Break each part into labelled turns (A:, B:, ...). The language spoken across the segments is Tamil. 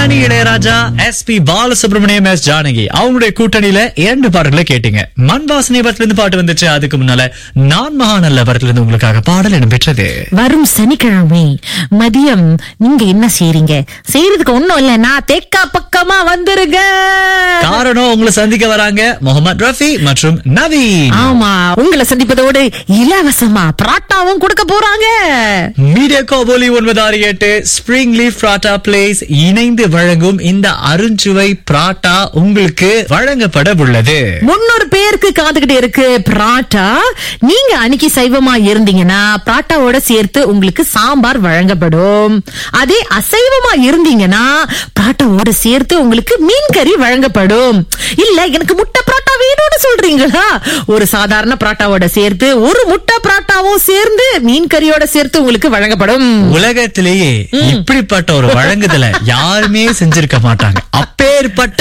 A: இசைஞானி Ilaiyaraaja S P Balasubrahmanyam S Janaki அவங்களுடைய கூட்டணியில இரண்டு பாடல்களை கேட்டீங்க மண் வாசனை படத்துல இருந்து பாட்டு வந்துச்சு அதுக்கு முன்னால நான் மகாநல்ல படத்துல இருந்து உங்களுக்காக பாடல் இடம்பெற்றது
B: வரும் சனிக்கிழமை மதியம் நீங்க என்ன செய்றீங்க செய்யறதுக்கு ஒண்ணும் இல்ல நான் தேக்கா பக்கமா வந்துருங்க
A: காரணம் உங்களை சந்திக்க வராங்க முகமது ரஃபி மற்றும் நவீன்
B: ஆமா உங்களை சந்திப்பதோடு இலவசமா பராட்டாவும் கொடுக்க போறாங்க
A: மீடியா கோபோலி ஒன்பது ஆறு எட்டு ஸ்பிரிங் லீஃப் பிராட்டா பிளேஸ் இணைந்து வழங்கும் இந்த அருஞ்சுவை பிராட்டா உங்களுக்கு வழங்கப்பட உள்ளது
B: முன்னூறு பேருக்கு காத்துக்கிட்டு இருக்கு பராட்டா நீங்க அன்னைக்கு சைவமா இருந்தீங்கன்னா பராட்டாவோட சேர்த்து உங்களுக்கு சாம்பார் வழங்கப்படும் அதே அசைவமா இருந்தீங்கன்னா பராட்டாவோட சேர்த்து உங்களுக்கு மீன் கறி வழங்கப்படும் இல்ல எனக்கு முட்டை பராட்டா வேணும்னு சொல்றீங்களா ஒரு சாதாரண பராட்டாவோட சேர்த்து ஒரு முட்டை பராட்டாவும் சேர்ந்து மீன் கறியோட சேர்த்து உங்களுக்கு வழங்கப்படும்
A: உலகத்திலேயே இப்படிப்பட்ட ஒரு வழங்குதலை யாருமே செஞ்சிருக்க மாட்டாங்க அப்பேற்பட்ட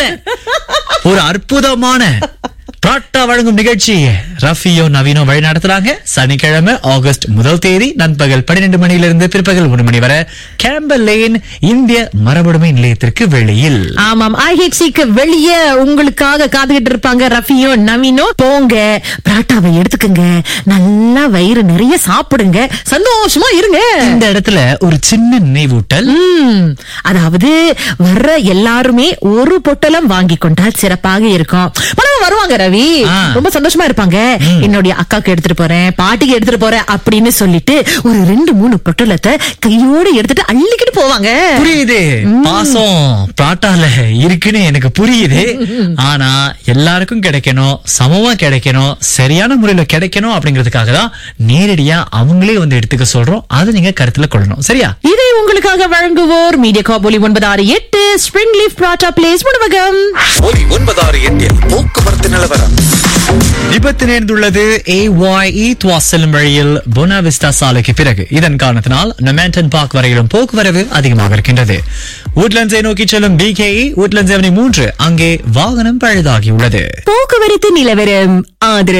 A: ஒரு அற்புதமான பிராட்டா வழங்கும் நிகழ்ச்சி ரஃபியோ நவீனோ வழி நடத்துறாங்க சனிக்கிழமை ஆகஸ்ட் முதல் தேதி நண்பகல் பன்னிரண்டு மணியிலிருந்து பிற்பகல் ஒரு மணி வரை கேம்பல் லேன் இந்திய மரபுடைமை நிலையத்திற்கு வெளியில்
B: ஆமாம் ஐஹெச்சிக்கு வெளியே உங்களுக்காக காத்துக்கிட்டு இருப்பாங்க ரஃபியோ நவீனோ போங்க பராட்டாவை எடுத்துக்கங்க நல்லா வயிறு நிறைய சாப்பிடுங்க சந்தோஷமா இருங்க
A: இந்த இடத்துல ஒரு சின்ன நினைவூட்டல்
B: ம், அதாவது வர்ற எல்லாருமே ஒரு பொட்டலம் வாங்கி கொண்டால் சிறப்பாக இருக்கும் பணம் வருவாங்க ரவி
A: ஆ.
B: ரொம்ப சந்தோஷமா இருப்பாங்க என்னுடைய அக்காக்கு எடுத்துட்டு போறேன் பாட்டிக்கு எடுத்துட்டு போறேன் அப்படின்னு சொல்லிட்டு ஒரு ரெண்டு மூணு பொட்டலத்தை கையோட எடுத்துட்டு அள்ளிக்கிட்டு போவாங்க
A: புரியுது பாசம் பிராட்டால இருக்குன்னு எனக்கு புரியுது ஆனா எல்லாருக்கும் கிடைக்கணும் சமமா கிடைக்கணும் சரியான முறையில கிடைக்கணும் அப்படிங்கிறதுக்காக தான் நேரடியா அவங்களே வந்து எடுத்துக்க சொல்றோம் அதை நீங்க கருத்துல கொள்ளணும் சரியா
B: இதை உங்களுக்காக வழங்குவோர் மீடியா காபோலி ஒன்பது ஆறு எட்டு ஸ்பிரிங் லீஃப் பிராட்டா பிளேஸ் உணவகம்
C: ஒலி ஒன்பதாறு எட்டில் போக்குவரத்து நிலவரம்
A: விபத்து நேர்ந்துள்ளது ஏஒய்இ துவா செல்லும் வழியில் பொனாவிஸ்டா சாலைக்கு பிறகு இதன் காரணத்தினால் நொமேண்டன் பார்க் வரையிலும் போக்குவரவு அதிகமாக இருக்கின்றது உட்லண்ட்ஸை நோக்கி செல்லும் பிகேஇ உட்லண்ட்ஸ் அவனி மூன்று அங்கே வாகனம் பழுதாகியுள்ளது
B: போக்குவரத்து நிலவரம் ஆதரவு